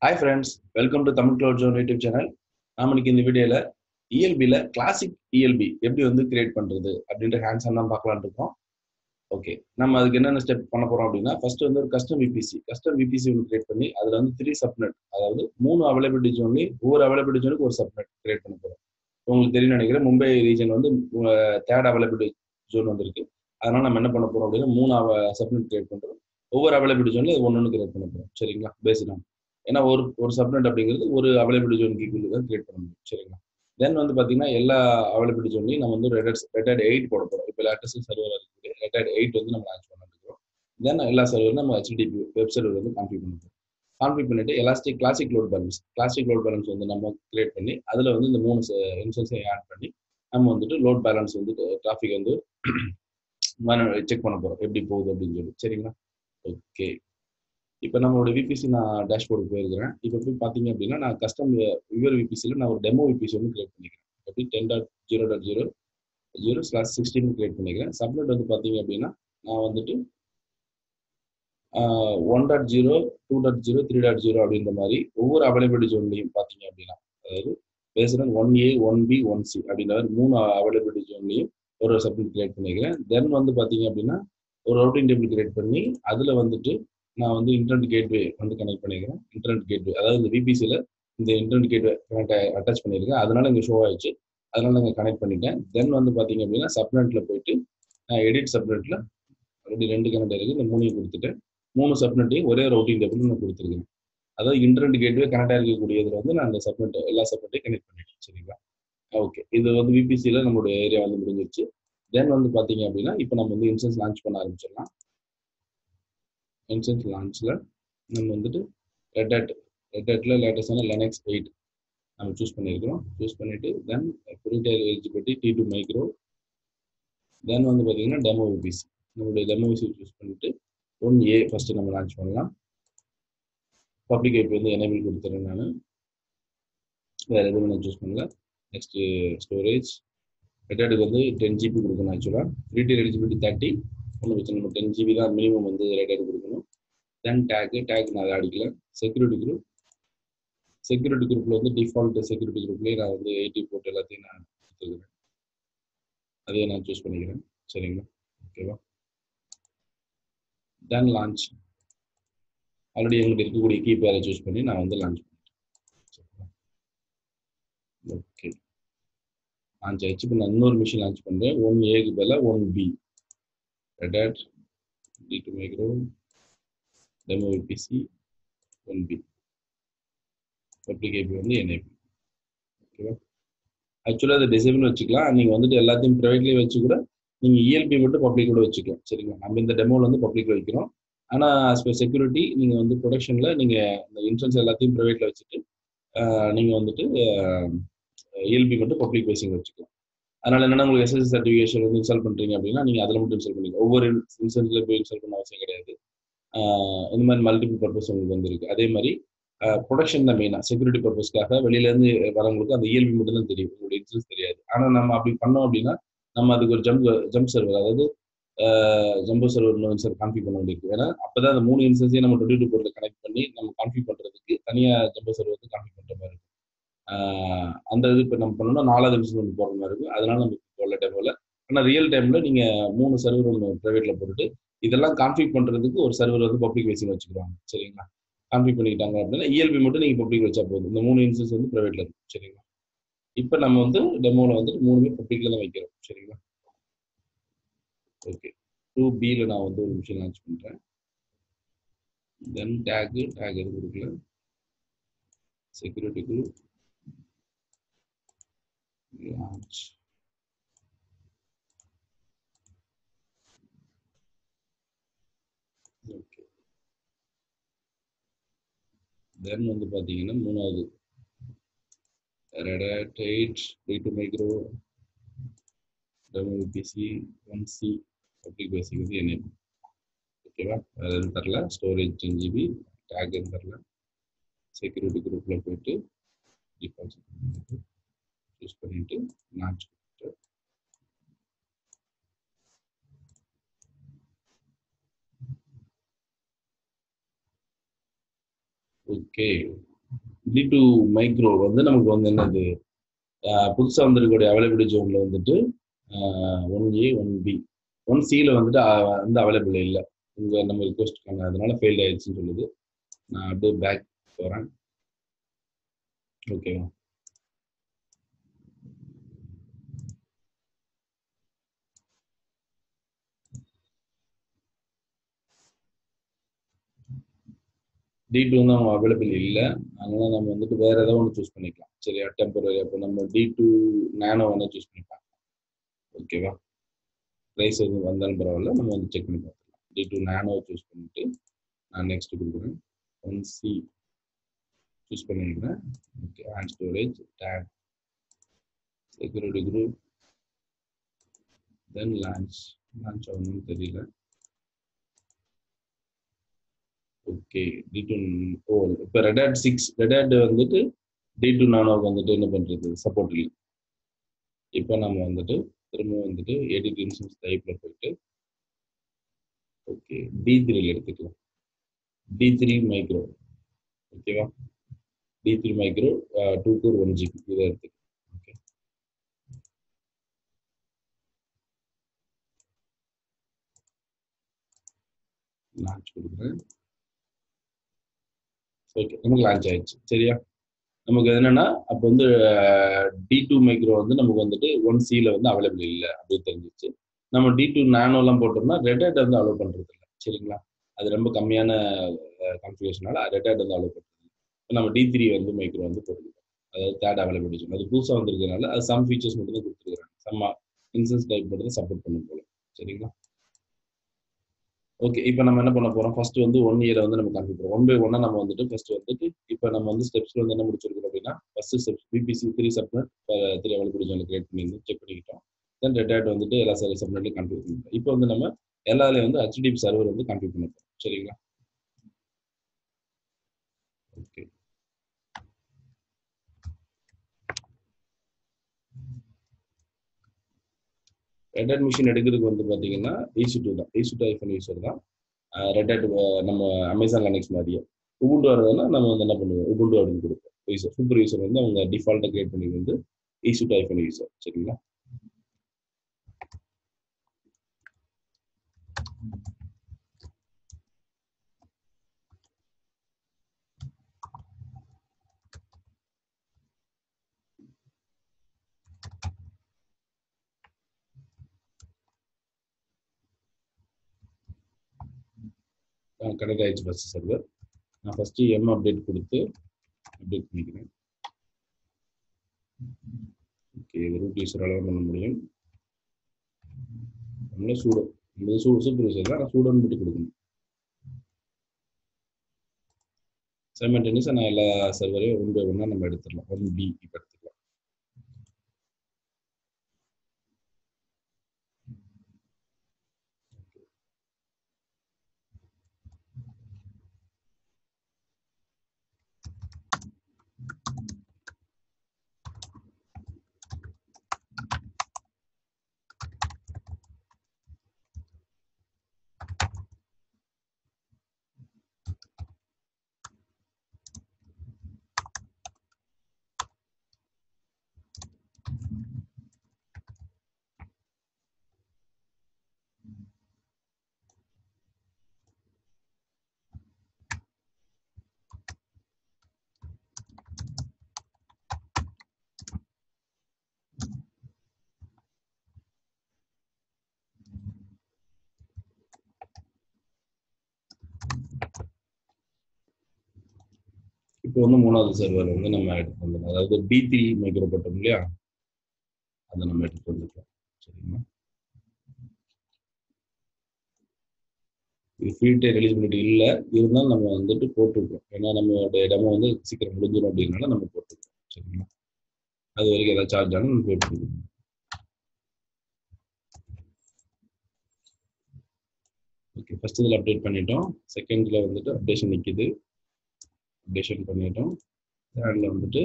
Hi friends welcome to Tamil cloud zone YouTube channel நாம இன்னைக்கு இந்த வீடியோல இஎல்பியில் கிளாசிக் இஎல்பி எப்படி வந்து கிரியேட் பண்றது அப்படின்ற ஹேண்ட்ஸ் தான் பார்க்கலாம்னு இருக்கோம் ஓகே நம்ம அதுக்கு என்னென்ன ஸ்டெப் பண்ண போறோம் அப்படின்னா ஃபர்ஸ்ட் வந்து ஒரு கஸ்டம் விபிசி கஸ்டம் விபிசி ஒன்று கிரியேட் பண்ணி அதுல வந்து த்ரீ சப்நெட் அதாவது மூணு அவைலபிலிட்டி ஜோன்லி ஒவ்வொரு அவைலபிலிட்டி ஜோனுக்கு ஒரு சப்நெட் கிரியேட் பண்ண போறோம் உங்களுக்கு தெரியும் நினைக்கிறேன் மும்பை ரீஜன் வந்து தேர்ட் அவைலபிலிட்டி ஜோன் வந்திருக்கு அதனால நம்ம என்ன பண்ண போறோம் அப்படின்னா மூணு சப்நெட் கிரியேட் பண்றோம் ஒவ்வொரு அவைலபிலிட்டி ஜோன்ல ஒன்று ஒன்று கிரியேட் பண்ண போறோம் சரிங்களா பேசினா ஏன்னா ஒரு ஒரு சப்நெட் அப்படிங்கிறது ஒரு அவைலபிலிட்டி ஜோன் கீக்குள்ள தான் கிரியேட் பண்ண முடியும் சரிங்களா தென் வந்து பார்த்தீங்கன்னா எல்லா அவைலபிலிட்டி ஜோன்லையும் நம்ம வந்து ரெட் ரெட் எயிட் போட போகிறோம் இப்போ லேட்டஸ்ட் சர்வர் இருக்குது ரெட் எயிட் வந்து நம்ம லான்ச் பண்ண இருக்கிறோம் தென் எல்லா சர்வரும் நம்ம ஹெச்டிபி வெப் சர்வர் வந்து கான்ஃபிக் பண்ண போகிறோம் கான்ஃபிக் பண்ணிட்டு elastic classic load balance classic load balance வந்து நம்ம கிரியேட் பண்ணி அதில் வந்து இந்த மூணு இன்சூரன்ஸையும் ஆட் பண்ணி நம்ம வந்துட்டு லோட் பேலன்ஸ் வந்து டிராஃபிக் வந்து செக் பண்ண போகிறோம் எப்படி போகுது அப்படின்னு சொல்லி சரிங்களா ஓகே இப்போ நம்மளோட விபிசி நான் டேஷ்போர்டுக்கு போயிருக்கிறேன் இப்போ போய் பார்த்தீங்க அப்படின்னா நான் கஸ்டம் விவர் விபிசியில் நான் ஒரு டெமோ விபிசி வந்து கிரியேட் பண்ணிக்கிறேன் எப்படி ten dot zero dot zero zero slash sixteen create பண்ணிக்கிறேன் சப்நெட் வந்து பார்த்தீங்க அப்படின்னா நான் வந்துட்டு one dot zero two dot zero three dot zero அப்படின்ற மாதிரி ஒவ்வொரு அவைலபிலிட்டி ஜோன்லையும் பார்த்தீங்க அப்படின்னா அதாவது பேசுகிறேன் one A one B one C அப்படின்ற மாதிரி மூணு அவைலபிலிட்டி ஜோன்லையும் ஒரு சப்நெட் கிரியேட் பண்ணிக்கிறேன் தென் வந்து பார்த்தீங்க அப்படின்னா ஒரு ரவுட்டிங் டேபிள் கிரியேட் பண்ணி அதில் வந்துட்டு நான் வந்து இன்டர்நெட் கேட்வே வந்து கனெக்ட் பண்ணிக்கிறேன் இன்டர்நெட் கேட்வே அதாவது இந்த விபிசியில் இந்த இன்டர்நெட் கேட்வே கனெக்ட் அட்டாச் பண்ணியிருக்கேன் அதனால இங்கே ஷோ ஆயிடுச்சு அதனால இங்கே கனெக்ட் பண்ணிட்டேன் தென் வந்து பார்த்தீங்க அப்படின்னா சப்நெட்டில் போயிட்டு நான் எடிட் சப்நெட்டில் ஆல்ரெடி ரெண்டு கனெக்ட் இருக்குது இந்த மூணையும் கொடுத்துட்டேன் மூணு சப்நெட்டையும் ஒரே ரவுட்டிங் டேபிள் நான் கொடுத்துருக்கேன் அதாவது இன்டர்நெட் கேட்வே கனெக்ட் இருக்கக்கூடியதில் வந்து நான் அந்த சப்நெட் எல்லா சப்நெட்டையும் கனெக்ட் பண்ணிட்டேன் சரிங்களா ஓகே இது வந்து விபிசியில் நம்மளுடைய ஏரியா வந்து முடிஞ்சிருச்சு தென் வந்து பார்த்தீங்க அப்படின்னா இப்போ நம்ம வந்து இன்சூரன்ஸ் லான்ச் பண்ண ஆரம்பிச்சிடலாம் இன்சென்ஸ் லான்ச்சில் நம்ம வந்துட்டு ரெட் அட் ரெட் அட்டில் லேட்டஸ்டான லெனக்ஸ் எயிட் நம்ம சூஸ் பண்ணியிருக்கிறோம் சூஸ் பண்ணிவிட்டு then printer eligibility T two micro then வந்து பார்த்தீங்கன்னா டெமோ விபிசி நம்மளுடைய டெமோ விசி சூஸ் பண்ணிவிட்டு ஒன் ஏ ஃபஸ்ட்டு நம்ம லான்ச் பண்ணலாம் பப்ளிக் ஐபி வந்து எனேபிள் கொடுத்துறேன் நான் வேறு எதுவும் நான் சூஸ் பண்ணல நெக்ஸ்ட்டு ஸ்டோரேஜ் ரெட்டாடுக்கு வந்து டென் ஜிபி கொடுக்கணும் ஆக்சுவலாக த்ரீ டி எலிஜிபிலிட்டி தேர்ட்டி ஒன்றும் பிரச்சனை நம்ம டென் ஜிபி தான் மினிமம் வந்து ரேட்டாக கொடுக்கணும் தென் டேக்கு டேக் நான் அதை அடிக்கல செக்யூரிட்டி குரூப் செக்யூரிட்டி குரூப்பில் வந்து டிஃபால்ட் செக்யூரிட்டி குரூப்லேயே நான் வந்து எயிட்டி போட்டு எல்லாத்தையும் நான் கொடுத்துருக்குறேன் அதையே நான் சூஸ் பண்ணிக்கிறேன் சரிங்களா ஓகேவா தென் லான்ச் ஆல்ரெடி எங்கிட்ட இருக்கக்கூடிய கீ பேரை சூஸ் பண்ணி நான் வந்து லான்ச் பண்ணிட்டேன் ஓகே லான்ச் ஆயிடுச்சு இப்போ நான் இன்னொரு மிஷின் லான்ச் பண்ணுறேன் ஒன் ஏக்கு பதிலாக one B Red Hat, D2 Micro, Demo VPC, 1B. Public IP வந்து NIP. ஓகேவா ஆக்சுவலாக அதை டிசேபிள் வச்சுக்கலாம் நீங்கள் வந்துட்டு எல்லாத்தையும் ப்ரைவேட்லேயே வச்சு கூட நீங்கள் இஎல்பி மட்டும் பப்ளிக் கூட வச்சுக்கலாம் சரிங்களா நம்ம இந்த டெமோவில் வந்து பப்ளிக் வைக்கிறோம் ஆனால் ஆஸ் பர் செக்யூரிட்டி நீங்கள் வந்து ப்ரொடக்ஷனில் நீங்கள் இந்த இன்சூரன்ஸ் எல்லாத்தையும் ப்ரைவேட்டில் வச்சுட்டு நீங்கள் வந்துட்டு இஎல்பி மட்டும் பப்ளிக் பேசிங் வச்சுக்கலாம் அதனால என்னன்னா உங்களுக்கு எஸ்எஸ்சி சர்டிஃபிகேஷன் வந்து இன்ஸ்டால் பண்றீங்க அப்படின்னா நீங்க அதில் மட்டும் இன்ஸ்டால் பண்ணிக்கலாம் ஒவ்வொரு இன்சூரன்ஸ்ல போய் இன்ஸ்டால் பண்ண அவசியம் கிடையாது இந்த மாதிரி மல்டிபிள் பர்பஸ் உங்களுக்கு வந்துருக்கு அதே மாதிரி ப்ரொடக்ஷன் தான் மெயினாக செக்யூரிட்டி பர்பஸ்க்காக வெளியிலேருந்து வரவங்களுக்கு அந்த இயல்பு மட்டும் தான் தெரியும் உங்களுடைய இன்சூரன்ஸ் தெரியாது ஆனால் நம்ம அப்படி பண்ணோம் அப்படின்னா நம்ம அதுக்கு ஒரு ஜம்ப் ஜம்ப் சர்வர் அதாவது ஜம்போ சர்வர் இன்னொரு சார் கான்ஃபிக் பண்ண வேண்டியிருக்கு ஏன்னா அப்பதான் அந்த மூணு இன்சூரன்ஸையும் நம்ம டுவெண்ட்டி டூ போர்ட்டில் கனெக்ட் பண்ணி நம்ம கான்ஃபிக் பண்ணுறதுக்கு தனியாக ஜம்போ சர்வர் வந்து கான்ஃபிக் பண்ணுற மாதிரி இருக்கும் அந்த இது இப்போ நம்ம பண்ணோம்னா நாலாவது நிமிஷம் ஒன்று போகிற மாதிரி இருக்கும் அதனால நம்ம போடல டைமில் ஆனால் ரியல் டைமில் நீங்கள் மூணு சர்வர் ஒன்று ப்ரைவேட்டில் போட்டுட்டு இதெல்லாம் கான்ஃபிக் பண்ணுறதுக்கு ஒரு சர்வர் வந்து பப்ளிக் வைசிங் வச்சுக்கிறாங்க சரிங்களா கான்ஃபிக் பண்ணிக்கிட்டாங்க அப்படின்னா இஎல்பி மட்டும் நீங்கள் பப்ளிக் வச்சா போதும் இந்த மூணு இன்சூரன்ஸ் வந்து ப்ரைவேட்டில் இருக்கும் சரிங்களா இப்போ நம்ம வந்து டெமோவில் வந்துட்டு மூணுமே பப்ளிக்கில் தான் வைக்கிறோம் சரிங்களா ஓகே டூ பியில் நான் வந்து ஒரு மிஷின் லான்ச் பண்ணுறேன் தென் டேக்கு டேக் எதுவும் கொடுக்கல security group launch okay then வந்து பார்த்தீங்கன்னா மூணாவது red eight T two micro WPC one C public basic வந்து என்ன ஓகேவா வேறு எதுவும் தரல ஸ்டோரேஜ் டென் ஜிபி டேக் எதுவும் தரல செக்யூரிட்டி குரூப்பில் போயிட்டு டிஃபால்ட் சூஸ் பண்ணிட்டு லான்ச் கொடுத்துட்டு ஓகே டி டூ மைக்ரோ வந்து நமக்கு வந்து என்னது புதுசாக வந்திருக்கக்கூடிய அவைலபிலிட்டி ஜோன்ல வந்துட்டு one A one B one சியில் வந்துட்டு வந்து அவைலபிள் இல்லை இங்கே நம்ம ரிக்வஸ்ட் பண்ண அதனால ஃபெயில் ஆயிடுச்சுன்னு சொல்லுது நான் அப்படியே பேக் போகிறேன் ஓகேவா டி டூ வந்து அவங்க அவைலபிள் இல்லை அதனால நம்ம வந்துட்டு வேற ஏதாவது ஒன்று சூஸ் பண்ணிக்கலாம் சரியா டெம்பரரி அப்போ நம்ம டி டூ நேனோ வேணா சூஸ் பண்ணிக்கலாம் ஓகேவா ப்ரைஸ் எதுவும் வந்தாலும் பரவாயில்ல நம்ம வந்து செக் பண்ணி பார்த்துக்கலாம் டி டூ நேனோ சூஸ் பண்ணிட்டு நான் நெக்ஸ்ட் கொடுக்குறேன் ஒன் சி சூஸ் பண்ணிக்கிறேன் okay hand storage tag security group then launch launch ஆகணும்னு தெரியல ஓகே டி டூ ஓ இப்போ ரெடாட் சிக்ஸ் ரெடாட் வந்துட்டு டி டூ நானோக்கு வந்துட்டு என்ன பண்ணுறது சப்போர்ட் இல்லை இப்போ நம்ம வந்துட்டு திரும்ப வந்துட்டு எடிட் இன்சூரன்ஸ் டைப்பில் போயிட்டு ஓகே டி த்ரீல எடுத்துக்கலாம் டி த்ரீ மைக்ரோ ஓகேவா T three micro two tour one GB இதை எடுத்துக்கலாம் ஓகே லான்ச் கொடுக்குறேன் ஓகே நமக்கு லான்ச் ஆயிடுச்சு சரியா நமக்கு என்னன்னா அப்போ வந்து டி டூ மைக்ரோ வந்து நமக்கு வந்துட்டு ஒன் சியில் வந்து அவைலபிள் இல்லை அப்படின்னு தெரிஞ்சிச்சு நம்ம டி டூ நானோலாம் போட்டோம்னா ரெட் வந்து அலோவ் பண்ணுறது இல்லை சரிங்களா அது ரொம்ப கம்மியான கான்ஃபிகேஷனால ரெட் வந்து அலோவ் பண்ணுறது இப்போ நம்ம டி த்ரீ வந்து மைக்ரோ வந்து போட்டுருக்கோம் அதாவது தேர்ட் அவைலபிலிட்டி அது புதுசாக வந்திருக்கிறதுனால அது சம் ஃபீச்சர்ஸ் மட்டும் தான் கொடுத்துருக்காங்க சம் இன்சன்ஸ் டைப் மட்டும் தான் சப்போர்ட் பண்ணும் போல சரிங்களா ஓகே இப்போ நம்ம என்ன பண்ண போறோம் ஃபர்ஸ்ட் வந்து ஒன் இயரை வந்து நம்ம கன்ஃபியூ பண்ணுறோம் ஒன் பை ஒன்னா நம்ம வந்துட்டு ஃபர்ஸ்ட் வந்துட்டு இப்போ நம்ம வந்து ஸ்டெப்ஸ்ல வந்து என்ன முடிச்சிருக்கோம் அப்படின்னா first steps BBC three subnet three availability zone create பண்ணியிருந்து செக் பண்ணிக்கிட்டோம் தென் ரெட் வந்துட்டு எல்லா சரி சப்னட்லையும் கன்ஃபியூ பண்ணிட்டோம் இப்போ வந்து நம்ம எல்லாத்துலேயும் வந்து ஹெச்டிபி சர்வர் வந்து கன்ஃபியூ பண்ண போறோம் சரிங்களா ஓகே ரெட் ஹேட் மிஷின் எடுக்கிறதுக்கு வந்து பார்த்தீங்கன்னா ஈசி டூ தான் ஈசி டூ ஐஃபோன் யூஸர் தான் ரெட் ஹேட் நம்ம அமேசான் லெனிக்ஸ் மாதிரியே உபுண்டு வரதுன்னா நம்ம வந்து என்ன பண்ணுவோம் உபுண்டு அப்படின்னு கொடுப்போம் யூசர் சூப்பர் யூசர் வந்து அவங்க டிஃபால்ட்டாக கிரியேட் பண்ணி வந்து ஈசி டூ ஐஃபோன் யூசர் சரிங்களா கனெக்ட் ஆயிடுச்சு ஃபர்ஸ்ட் சர்வர் நான் ஃபர்ஸ்ட் எம் அப்டேட் கொடுத்து அப்டேட் பண்ணிக்கிறேன் ஓகே இது ரூட் யூஸரால பண்ண முடியும் நம்மளே சூடோ நம்ம சூ சூப்பர் யூஸர் தான் நான் சூடோன்னு மட்டும் கொடுக்கணும் சைமல்டேனியஸாக நான் எல்லா சர்வரையும் ஒன் பை ஒன்னாக நம்ம எடுத்துடலாம் ஒன் பி இப்போ எடுத்துக்கலாம் இப்போ வந்து மூணாவது சர்வர் வந்து நம்ம எடுத்து வந்துடலாம் அதாவது டி த்ரீ மைக்ரோ போட்டோம் இல்லையா அதை நம்ம எடுத்து வந்துக்கலாம் சரிங்களா இது ஃப்ரீ டைம் எலிஜிபிலிட்டி இல்லை இருந்தாலும் நம்ம வந்துட்டு போட்டுருக்கோம் ஏன்னா நம்மளோட இடமும் வந்து சீக்கிரம் முடிஞ்சிடும் அப்படின்னால நம்ம போட்டுருக்கோம் சரிங்களா அது வரைக்கும் ஏதாவது சார்ஜ் ஆகும் நம்ம போட்டுருக்கோம் ஓகே ஃபர்ஸ்ட் இதில் அப்டேட் பண்ணிட்டோம் செகண்டில் வந்துட்டு அப்டேஷன் நிற்கிது அப்டேஷன் பண்ணிட்டோம் தேர்டில் வந்துட்டு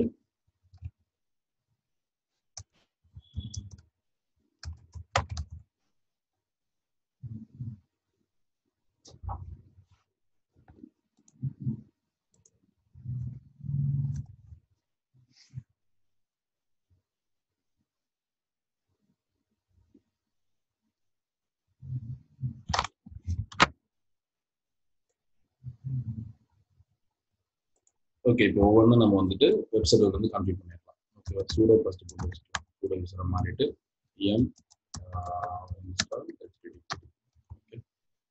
ஓகே இப்போ ஒவ்வொன்றும் நம்ம வந்துட்டு வெப் சர்வர் வந்து கம்ப்ளீட் பண்ணிடலாம் ஓகேவா சூடோ ஃபர்ஸ்ட் போட்டு வச்சுக்கலாம் சூடோ யூஸரை மாறிட்டு எம் இன்ஸ்டால் ஓகே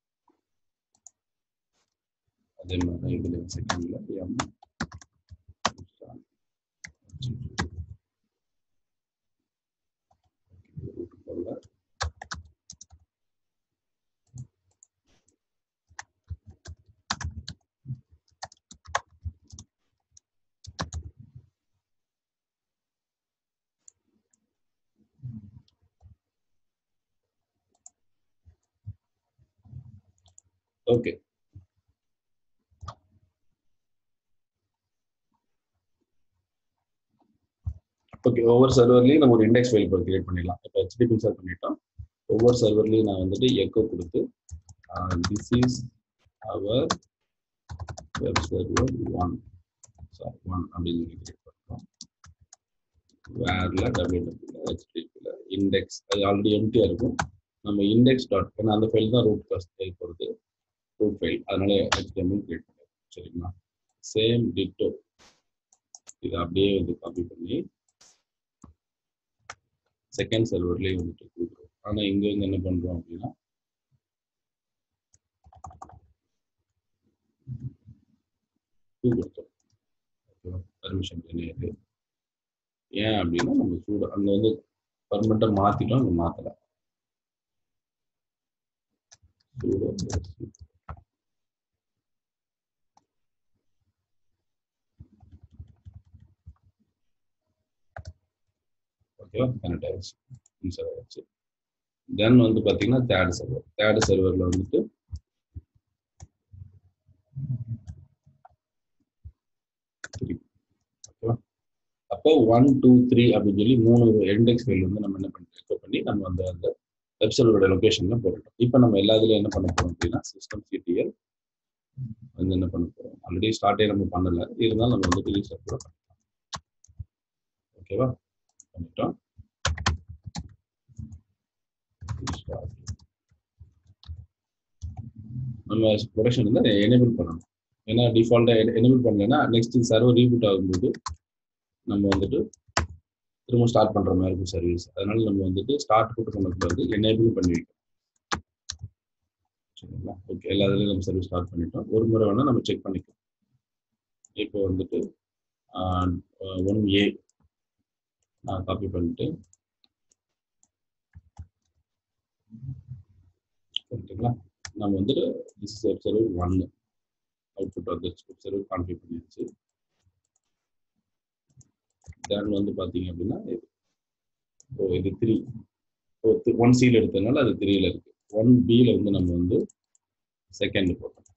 அதே மாதிரி தான் இதில் செகண்டில் எம் இன்ஸ்டால் ரூட் போல ஓகே ஓகே ஒவ்வொரு சர்வர்லையும் நம்ம ஒரு இண்டெக்ஸ் ஃபைல் இப்போ கிரியேட் பண்ணிடலாம் இப்போ ஹெச்டிபி இன்சர்ட் பண்ணிட்டோம் ஒவ்வொரு சர்வர்லையும் நான் வந்துட்டு எக்கோ கொடுத்து this is our web server one sorry one அப்படின்னு சொல்லி கிரியேட் பண்ணுறோம் வேர்ல டபிள்யூ டபிள்யூ ஹெச்டிபியில் இண்டெக்ஸ் அது ஆல்ரெடி எம்டியாக இருக்கும் நம்ம இண்டெக்ஸ் டாட் ஏன்னா அந்த ஃபைல் தான் ரூட் காஸ்ட் ஃபைல் போகிறது ரூட் ஃபைல் அதனால ஹெச்டிஎம்எல் கிரியேட் பண்ணுறோம் சரிங்களா சேம் டிட்டோ இதை அப்படியே வந்து காப்பி பண்ணி செகண்ட் சர்வர்லேயே வந்துட்டு கொடுக்குறோம் ஆனால் இங்கே வந்து என்ன பண்ணுறோம் அப்படின்னா டூ கொடுத்தோம் ஓகேவா பர்மிஷன் கிடையாது ஏன் அப்படின்னா நம்ம சூட அங்கே வந்து பர்மனெண்ட்டாக மாற்றிட்டோம் அங்கே மாற்றலை சூடோ ஓகேவா கனெக்ட் ஆயிடுச்சு இன்ஸ்டால் ஆயிடுச்சு தென் வந்து பார்த்தீங்கன்னா தேர்ட் சர்வர் தேர்ட் சர்வரில் வந்துட்டு த்ரீ ஓகேவா அப்போ ஒன் டூ த்ரீ அப்படின்னு சொல்லி மூணு இண்டெக்ஸ் ஃபைல் வந்து நம்ம என்ன பண்ணி ரெக்கவர் பண்ணி நம்ம அந்த அந்த வெப் சர்வரோட லொக்கேஷன்ல போட்டுட்டோம் இப்போ நம்ம எல்லா இதுலையும் என்ன பண்ண போறோம் அப்படின்னா சிஸ்டம் சிடிஎல் வந்து என்ன பண்ண போறோம் ஆல்ரெடி ஸ்டார்டே நம்ம பண்ணல இருந்தாலும் நம்ம வந்து ரீசெட் கூட பண்ணிக்கலாம் ஓகேவா பண்ணிட்டோம் Start. நம்ம ப்ரொடக்ஷன் வந்து எனேபிள் பண்ணணும் ஏன்னா டிஃபால்ட்டாக எனேபிள் பண்ணலைன்னா நெக்ஸ்ட் சர்வர் ரீபூட் ஆகும்போது நம்ம வந்துட்டு திரும்ப ஸ்டார்ட் பண்ணுற மாதிரி இருக்கும் சர்வீஸ் அதனால நம்ம வந்துட்டு ஸ்டார்ட் போட்டு பண்ணக்கூடாது எனேபிள் பண்ணி வைக்கணும் சரிங்களா ஓகே எல்லா இதுலையும் நம்ம சர்வீஸ் ஸ்டார்ட் பண்ணிட்டோம் ஒரு முறை வேணால் நம்ம செக் பண்ணிக்கலாம் இப்போ வந்துட்டு ஒன் ஏ நான் காப்பி பண்ணிட்டு கரெக்டுங்களா நம்ம வந்துட்டு திஸ் இஸ் வெப் சர்வர் ஒன்னு அவுட்புட் வந்து வெப் சர்வர் கான்ஃபிக் பண்ணிடுச்சு தென் வந்து பார்த்தீங்க அப்படின்னா இது ஓ இது த்ரீ ஓ ஒன் சியில் எடுத்ததுனால அது த்ரீல இருக்கு ஒன் பியில் வந்து நம்ம வந்து செகண்ட் போட்டோம்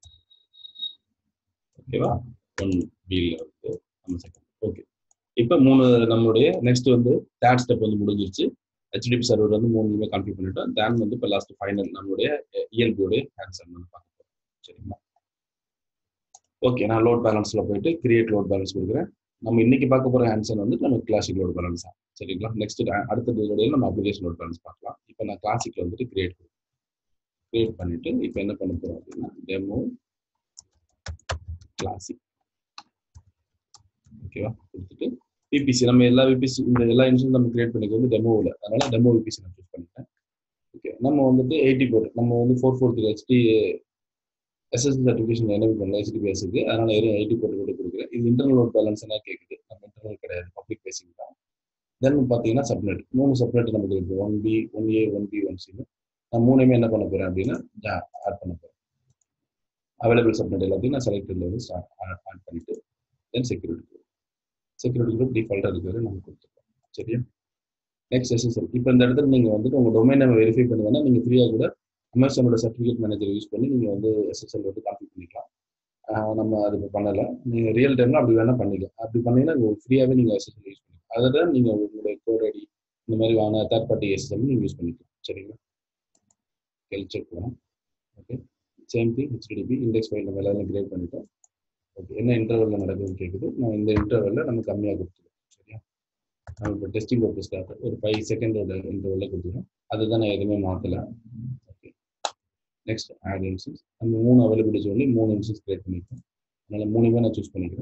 ஓகேவா ஒன் பியில் வந்து நம்ம செகண்ட் ஓகே இப்போ மூணு நம்மளுடைய நெக்ஸ்ட் வந்து தேர்ட் ஸ்டெப் வந்து முடிஞ்சிருச்சு ஹெச்டிபி சர்வர் வந்து மூணுமே கான்ஃபிக் பண்ணிட்டோம் தேன் வந்து இப்போ லாஸ்ட் ஃபைனல் நம்மளுடைய இயல்புடைய ஹேண்ட்ஸன் வந்து பார்க்க போகிறோம் சரிங்களா ஓகே நான் லோட் பேலன்ஸில் போயிட்டு கிரியேட் லோட் பேலன்ஸ் கொடுக்குறேன் நம்ம இன்னைக்கு பார்க்க போகிற ஹேண்ட்ஸன் வந்து நம்ம கிளாசிக் லோட் பேலன்ஸ் தான் சரிங்களா நெக்ஸ்ட் அடுத்த வீடியோவில் நம்ம அப்ளிகேஷன் லோட் பேலன்ஸ் பார்க்கலாம் இப்போ நான் கிளாசிக்கில் வந்துட்டு கிரியேட் கிரியேட் பண்ணிட்டு இப்போ என்ன பண்ண போகிறோம் அப்படின்னா டெமோ கிளாசிக் ஓகேவா கொடுத்துட்டு விபிசி நம்ம எல்லா விபிசி இந்த எல்லா இன்ஸ்டும் நம்ம கிரியேட் பண்ணிக்க வந்து டெமோவில் அதனால டெமோ விபிசி நான் சூஸ் பண்ணிட்டேன் ஓகே நம்ம வந்துட்டு எயிட்டி போர்ட் நம்ம வந்து four four three HT SSC certification enable பண்ணல ஹெச்டிபிஎஸ்க்கு அதனால வெறும் எயிட்டி போர்ட் கூட கொடுக்குறேன் இது இன்டர்னல் லோட் பேலன்ஸ் என்ன கேட்குது நம்ம இன்டர்னல் கிடையாது பப்ளிக் பேசிங் தான் தென் பார்த்தீங்கன்னா சப்நெட் மூணு சப்நெட் நமக்கு இருக்கு one B one A one B one சின்னு நான் மூணுமே என்ன பண்ண போறேன் அப்படின்னா ஆட் பண்ண போறேன் அவைலபிள் சப்நெட் எல்லாத்தையும் நான் செலக்டட்ல வந்து ஸ்டார்ட் ஆட் பண்ணிட்டு then security group security group டிஃபால்ட்டாக இருக்கிறது நம்ம கொடுத்துருக்கோம் சரியா நெக்ஸ்ட் எஸ்எஸ்எல் இப்போ இந்த இடத்துல நீங்கள் வந்துட்டு உங்கள் டொமைன் நம்ம வெரிஃபை பண்ணுவேன்னா நீங்கள் ஃப்ரீயாக கூட அமேசானோட சர்டிஃபிகேட் மேனேஜர் யூஸ் பண்ணி நீங்கள் வந்து எஸ்எஸ்எல் வந்து கான்ஃபிக் பண்ணிக்கலாம் நம்ம அது இப்போ பண்ணலை நீங்கள் ரியல் டைமில் அப்படி வேணால் பண்ணிக்கலாம் அப்படி பண்ணீங்கன்னா உங்களுக்கு ஃப்ரீயாகவே நீங்கள் எஸ்எஸ்எல் யூஸ் பண்ணிக்கலாம் அதை தான் நீங்கள் உங்களுடைய கோட் ஐடி இந்த மாதிரி வாங்க தேர்ட் பார்ட்டி எஸ்எஸ்எல் நீங்கள் யூஸ் பண்ணிக்கலாம் சரிங்களா செக் போகலாம் okay same thing HTTP index file நம்ம எல்லாரும் கிரியேட் பண்ணிட்டோம் ஓகே என்ன இன்டர்வலில் நடக்குதுன்னு கேட்குது நான் இந்த இன்டர்வலில் நம்ம கம்மியாக கொடுத்துருவோம் சரியா நம்ம இப்போ டெஸ்டிங் பர்பஸ்க்காக ஒரு ஃபைவ் செகண்டோட இன்டர்வலில் கொடுத்துருவோம் அதுதான் நான் எதுவுமே மாற்றலை ஓகே நெக்ஸ்ட் ஆட் இன்சன்ஸ் நம்ம மூணு அவைலபிலிட்டி சொல்லி மூணு இன்சன்ஸ் கிரியேட் பண்ணியிருக்கோம் அதனால் மூணுமே நான் சூஸ் பண்ணிக்கிறேன்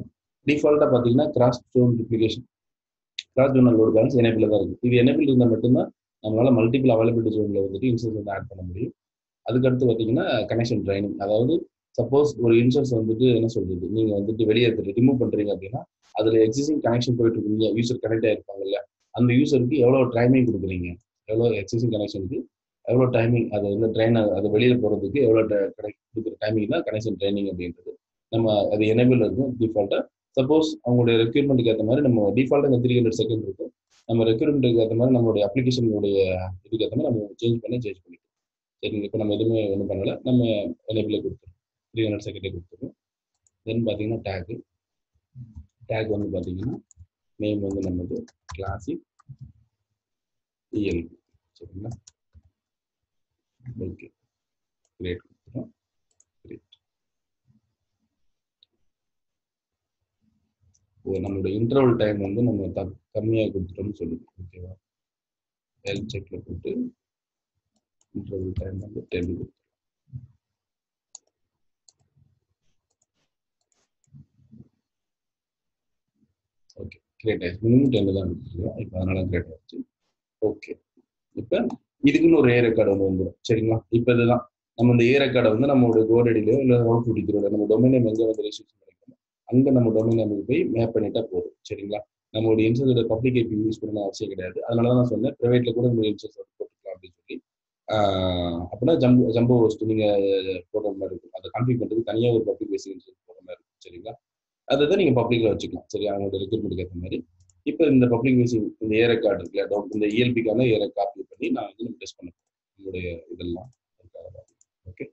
டிஃபால்ட்டாக பார்த்தீங்கன்னா cross zone replication cross zonal load balance enable தான் இருக்குது இது எனேபிள் இருந்தால் மட்டும்தான் நம்மளால மல்டிபிள் அவைலபிலிட்டி ஜோனில் வந்துட்டு இன்சூரன்ஸ் வந்து ஆட் பண்ண முடியும் அதுக்கடுத்து பார்த்தீங்கன்னா கனெக்ஷன் ட்ரைனிங் அதாவது சப்போஸ் ஒரு இன்சூரன்ஸ் வந்துட்டு என்ன சொல்றது நீங்க வந்துட்டு வெளியே ரிமூவ் பண்றீங்க அப்படின்னா அதுல எக்ஸிஸ்டிங் கனெக்ஷன் போயிட்டு இருக்கு யூசர் கனெக்ட் ஆயிருப்பாங்கல்ல அந்த யூசருக்கு எவ்வளவு டைமிங் கொடுக்குறீங்க எவ்வளோ எக்ஸிஸ்டிங் கனெக்ஷனுக்கு எவ்வளோ டைமிங் அது வந்து ட்ரெயின் அது வெளியில போறதுக்கு எவ்வளோ கனெக்ட் கொடுக்குற டைமிங் தான் கனெக்ஷன் ட்ரைனிங் அப்படின்றது நம்ம அது எனேபிள் இருக்கும் டிஃபால்ட்டா சப்போஸ் அவங்களுடைய ரெக்யூர்மெண்ட்டுக்கு ஏற்ற மாதிரி நம்ம டிஃபால்ட்டாக இந்த த்ரீ ஹண்ட்ரட் செகண்ட் இருக்கும் நம்ம ரெக்யூர்மெண்ட்டுக்கு ஏற்ற மாதிரி நம்மளுடைய அப்ளிகேஷனுடைய இதுக்கு ஏற்ற மாதிரி நம்ம சேஞ்ச் பண்ணி சேஞ்ச் பண்ணிக்கலாம் சரிங்க இப்போ நம்ம எதுவுமே ஒன்றும் பண்ணலை நம்ம எனேபிளே கொடுத்துருவோம் த்ரீ ஹண்ட்ரட் செகண்டே கொடுத்துருவோம் தென் பார்த்தீங்கன்னா டேகு டேக் வந்து பார்த்தீங்கன்னா நேம் வந்து நமக்கு கிளாசிக் இஎல்பி சரிங்களா ஓகே கிரேட் கொடுத்துரும் கிரேட் ஓ நம்மளோட இன்டர்வல் டைம் வந்து நம்ம த கம்மியாக கொடுத்துட்டோம்னு சொல்லுது ஓகேவா ஹெல்த் செக்ல போட்டு இன்டர்வல் டைம் வந்து டென் கொடுத்துரும் ஓகே கிரேட் ஆயிடுச்சு மினிமம் டென் தான் இருக்குது இப்போ அதனால கிரேட் ஆயிடுச்சு ஓகே இப்போ இதுக்குன்னு ஒரு ஏ ரெக்கார்டு ஒன்று வந்துடும் சரிங்களா இப்போ இதுதான் நம்ம இந்த ஏ ரெக்கார்டை வந்து நம்மளோட கோடடியிலோ இல்லை அவுட் புட்டிக்கிறோம் நம்ம டொமைன் நேம் எங்கே வந்து ரெஜிஸ்ட்ரேஷன் பண்ணிக்கணும் அங்கே நம்ம டொமைன் நேமுக்கு போய் மேப் பண்ணிட்டா போதும் சரிங்களா நம்மளோட இன்சூரன்ஸோட பப்ளிக் ஐபி யூஸ் பண்ணணும் அவசியம் கிடையாது அதனால தான் நான் சொன்னேன் ப்ரைவேட்ல கூட நம்ம இன்சூரன்ஸ் வந்து போட்டுக்கலாம் அப்படின்னு சொல்லி அப்படின்னா ஜம்போ ஜம்போ ஹோஸ்ட் நீங்கள் போடுற மாதிரி இருக்கும் அதை கான்ஃபிக் பண்ணுறதுக்கு தனியாக ஒரு பப்ளிக் பேசிக் இன்சூரன்ஸ் போடுற மாதிரி இருக்கும் சரிங்களா அதை தான் நீங்கள் பப்ளிக்கில் வச்சுக்கலாம் சரி அவங்களோட ரெக்ரூட்மெண்ட்டுக்கு ஏற்ற மாதிரி இப்போ இந்த பப்ளிக் பேசிக் இந்த ஏ ரெக்கார்டு இருக்குல்ல இந்த இஎல்பிக்கான ஏ காப்பி பண்ணி நான் வந்து நம்ம டெஸ்ட் பண்ண நம்மளுடைய இதெல்லாம் ஓகே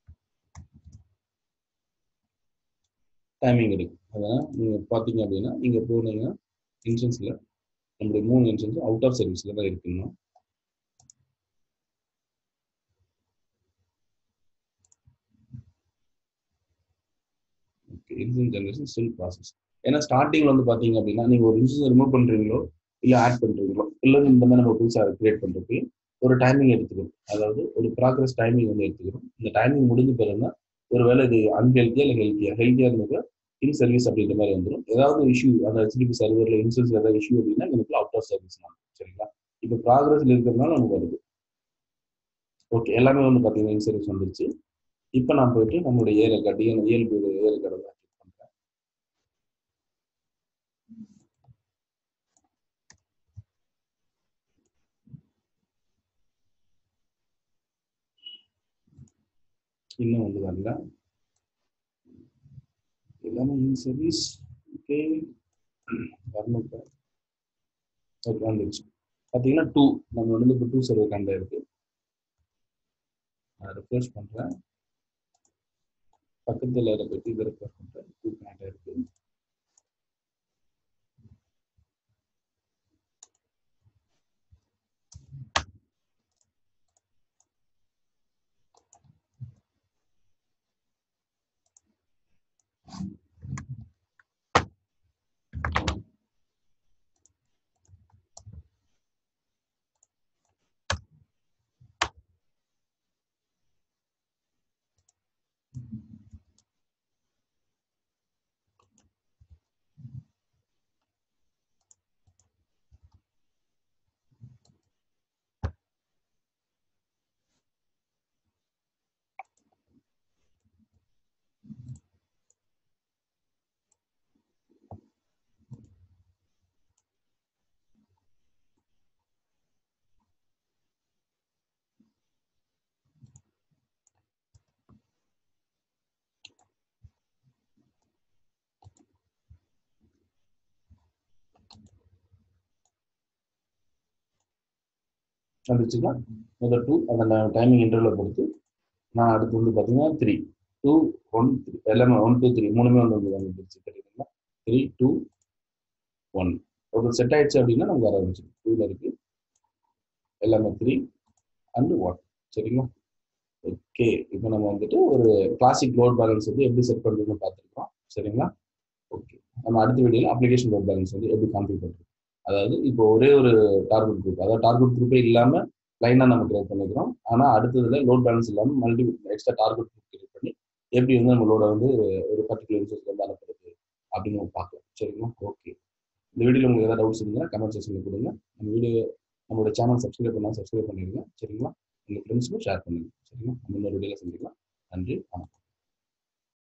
டைமிங் இருக்கு அதான் நீங்கள் பார்த்தீங்க அப்படின்னா நீங்கள் போனீங்கன்னா இன்சூரன்ஸில் நம்மளுடைய மூணு இன்சூரன்ஸ் அவுட் ஆஃப் சர்வீஸில் தான் இருக்குன்னா இன்சூரன்ஸ் ஜென்ரேஷன் ஸ்டில் ப்ராசஸ் ஏன்னா ஸ்டார்டிங்ல வந்து பாத்தீங்க அப்படின்னா நீங்க ஒரு இன்சூரன்ஸ் ரிமூவ் பண்றீங்களோ இல்ல ஆட் பண்றீங்களோ இல்ல இந்த மாதிரி நம்ம புதுசாக கிரியேட் பண்றதுக்கு ஒரு டைமிங் எடுத்துக்கணும் அதாவது ஒரு ப்ராக்ரஸ் டைமிங் வந்து எடுத்துக்கணும் இந்த டைமிங் முடிஞ்ச பிறகுனா ஒருவேளை இது அன்ஹெல்த்தியா இல்லை ஹெல்த்தியா ஹெல்த்தியா இருந்தது இன் சர்வீஸ் அப்படின்ற மாதிரி வந்துடும் ஏதாவது இஷ்யூ அந்த ஹெச்டிபி சர்வர்ல இன்சூரன்ஸ் ஏதாவது இஷ்யூ அப்படின்னா எனக்கு அவுட் ஆஃப் சர்வீஸ் சரிங்களா இப்போ ப்ராக்ரஸ்ல இருக்கிறதுனால நமக்கு வருது ஓகே எல்லாமே வந்து பார்த்தீங்கன்னா இன்சூரன்ஸ் வந்துருச்சு இப்போ நான் போயிட்டு நம்மளுடைய ஏ ரெக்கார்டு இயல்பு ஏ ரெக்கார்டு தான் செக் பண்ணுறேன் இன்னும் வந்து வரல எல்லாமே இன் சர்வீஸ் ஓகே வரணும் ஓகே வந்துருச்சு பார்த்தீங்கன்னா டூ நம்ம வந்து இப்போ டூ சர்வே கண்ட இருக்கு நான் ரெஃப்ரெஷ் பண்ணுறேன் பக்கத்தில் இதை பற்றி இதை ரெஃப்ரெஷ் பண்ணுறேன் டூ கனெக்ட் இருக்கு வந்துச்சுன்னா முதல் டூ அந்த டைமிங் இன்டர்வலை பொறுத்து நான் அடுத்து வந்து பார்த்தீங்கன்னா த்ரீ டூ ஒன் த்ரீ எல்லாமே ஒன் டூ த்ரீ மூணுமே வந்து வந்து வந்துருச்சு தெரியுங்களா த்ரீ டூ ஒன் ஒரு செட் ஆயிடுச்சு அப்படின்னா நமக்கு வர ஆரம்பிச்சு டூவில் இருக்கு எல்லாமே த்ரீ அண்டு ஒன் சரிங்களா ஓகே இப்போ நம்ம வந்துட்டு ஒரு கிளாசிக் லோட் பேலன்ஸ் வந்து எப்படி செட் பண்ணுறதுன்னு பார்த்துருக்கோம் சரிங்களா ஓகே நம்ம அடுத்த வீடியோவில் அப்ளிகேஷன் லோட் பேலன்ஸ் வந்து எப்படி கான்ஃபிக் பண்ணுறது அதாவது இப்போ ஒரே ஒரு டார்கெட் குரூப் அதாவது டார்கெட் குரூப்பே இல்லாமல் லைனாக நம்ம கிரியேட் பண்ணிக்கிறோம் ஆனால் அடுத்ததுல லோட் பேலன்ஸ் இல்லாமல் multi extra target group create பண்ணி எப்படி வந்து நம்ம லோட வந்து ஒரு பர்டிகுலர் இன்சூரன்ஸ் வந்து அனுப்புறது அப்படின்னு நம்ம பார்க்கலாம் வீடியோல உங்களுக்கு ஏதாவது டவுட்ஸ் இருந்தால் கமெண்ட் செக்ஷன்ல கொடுங்க நம்ம வீடியோ நம்மளோட சேனல் சப்ஸ்கிரைப் பண்ணால் சப்ஸ்கிரைப் பண்ணிடுங்க சரிங்களா உங்க ஃப்ரெண்ட்ஸ்க்கும் ஷேர் பண்ணுங்க சரிங்களா நம்ம இன்னொரு வீடியோல சந்திக்கலாம் நன்றி வணக்கம்